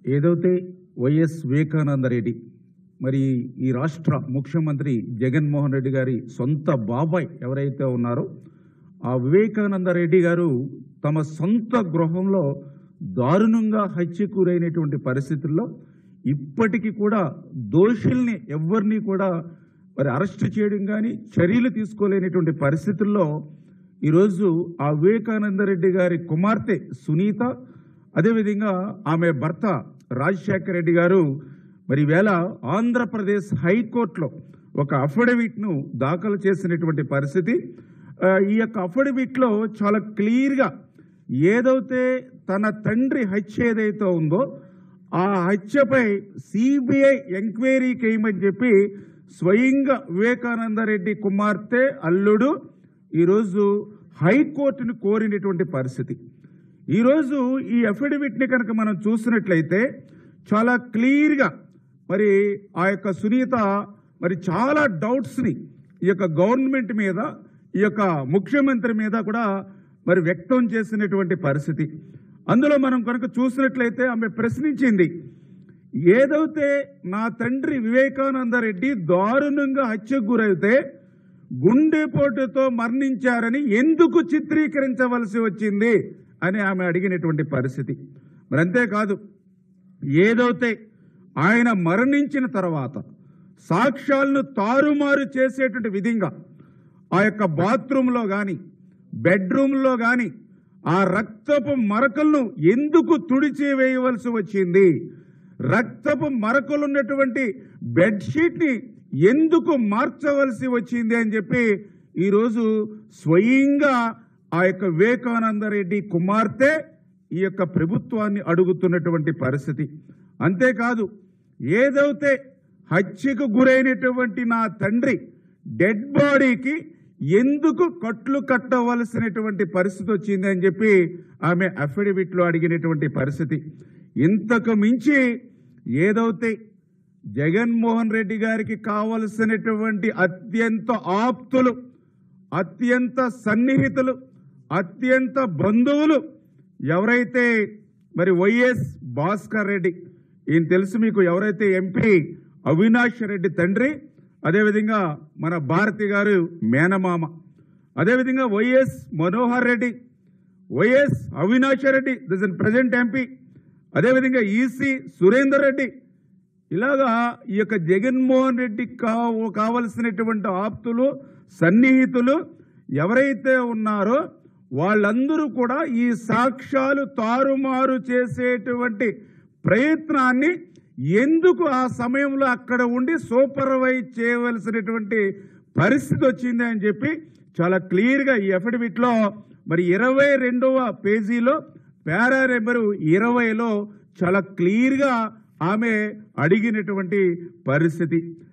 ఏదైతే వైఎస్ వివేకానంద రెడ్డి మరి ఈ రాష్ట్ర ముఖ్యమంత్రి జగన్మోహన్ రెడ్డి గారి సొంత బాబాయ్ ఎవరైతే ఉన్నారో ఆ వివేకానంద రెడ్డి గారు తమ సొంత గృహంలో దారుణంగా హత్యకూరైనటువంటి పరిస్థితుల్లో ఇప్పటికీ కూడా దోషుల్ని ఎవరిని కూడా మరి అరెస్ట్ చేయడం కానీ చర్యలు తీసుకోలేనటువంటి పరిస్థితుల్లో ఈరోజు ఆ వివేకానంద రెడ్డి గారి కుమార్తె సునీత అదేవిధంగా ఆమె భర్త రాజశేఖర రెడ్డి గారు మరి వేళ ఆంధ్రప్రదేశ్ హైకోర్టులో ఒక అఫిడవిట్ను దాఖలు చేసినటువంటి పరిస్థితి ఆ, ఈ యొక్క అఫిడవిట్లో చాలా క్లియర్గా ఏదైతే తన తండ్రి హత్య ఏదైతే ఉందో ఆ హత్యపై సిబిఐ ఎంక్వైరీకి వేయమని చెప్పి స్వయంగా వివేకానంద రెడ్డి కుమార్తె అల్లుడు ఈరోజు హైకోర్టును కోరినటువంటి పరిస్థితి ఈరోజు ఈ అఫిడవిట్ని కనుక మనం చూసినట్లయితే చాలా క్లియర్గా మరి ఆ యొక్క సునీత మరి చాలా డౌట్స్ని ఈ యొక్క గవర్నమెంట్ మీద ఈ యొక్క ముఖ్యమంత్రి మీద కూడా మరి వ్యక్తం చేసినటువంటి పరిస్థితి అందులో మనం కనుక చూసినట్లయితే ఆమె ప్రశ్నించింది ఏదైతే నా తండ్రి వివేకానంద రెడ్డి దారుణంగా హత్యకు గురైతే గుండెపోటుతో మరణించారని ఎందుకు చిత్రీకరించవలసి వచ్చింది అని ఆమె అడిగినటువంటి పరిస్థితి మరి అంతేకాదు ఏదైతే ఆయన మరణించిన తర్వాత సాక్ష్యాలను తారుమారు చేసేటువంటి విధంగా ఆ యొక్క బాత్రూంలో కానీ బెడ్రూమ్లో కానీ ఆ రక్తపు మరకలను ఎందుకు తుడిచి వేయవలసి వచ్చింది రక్తపు మరకలు ఉన్నటువంటి బెడ్షీట్ని ఎందుకు మార్చవలసి వచ్చింది అని చెప్పి ఈరోజు స్వయంగా ఆ యొక్క వివేకానంద రెడ్డి కుమార్తె ఈ యొక్క ప్రభుత్వాన్ని అడుగుతున్నటువంటి పరిస్థితి అంతేకాదు ఏదైతే హత్యకు గురైనటువంటి నా తండ్రి డెడ్ బాడీకి ఎందుకు కట్లు కట్టవలసినటువంటి పరిస్థితి వచ్చింది అని చెప్పి ఆమె అఫిడవిట్లో అడిగినటువంటి పరిస్థితి ఇంతకు మించి ఏదైతే జగన్మోహన్ రెడ్డి గారికి కావలసినటువంటి అత్యంత ఆప్తులు అత్యంత సన్నిహితులు అత్యంత బంధువులు ఎవరైతే మరి వైఎస్ భాస్కర్ రెడ్డి ఈయన తెలుసు మీకు ఎవరైతే ఎంపీ అవినాష్ రెడ్డి తండ్రి అదేవిధంగా మన భారతి గారు మేనమామ అదేవిధంగా YS Manohar Reddy YS Avinash Reddy this in present MP అదేవిధంగా ఈసీ సురేందర్ రెడ్డి ఇలాగా ఈ యొక్క జగన్మోహన్ రెడ్డి కావ కావలసినటువంటి ఆప్తులు సన్నిహితులు ఎవరైతే ఉన్నారో వాళ్ళందరూ కూడా ఈ సాక్ష్యాలు తారుమారు చేసేటువంటి ప్రయత్నాన్ని ఎందుకు ఆ సమయంలో అక్కడ ఉండి సూపర్వైజ్ చేయవలసినటువంటి పరిస్థితి వచ్చింది అని చెప్పి చాలా క్లియర్గా ఈ అఫిడవిట్లో మరి ఇరవై రెండవ పేజీలో పారా నెంబరు ఇరవైలో చాలా క్లియర్గా ఆమె అడిగినటువంటి పరిస్థితి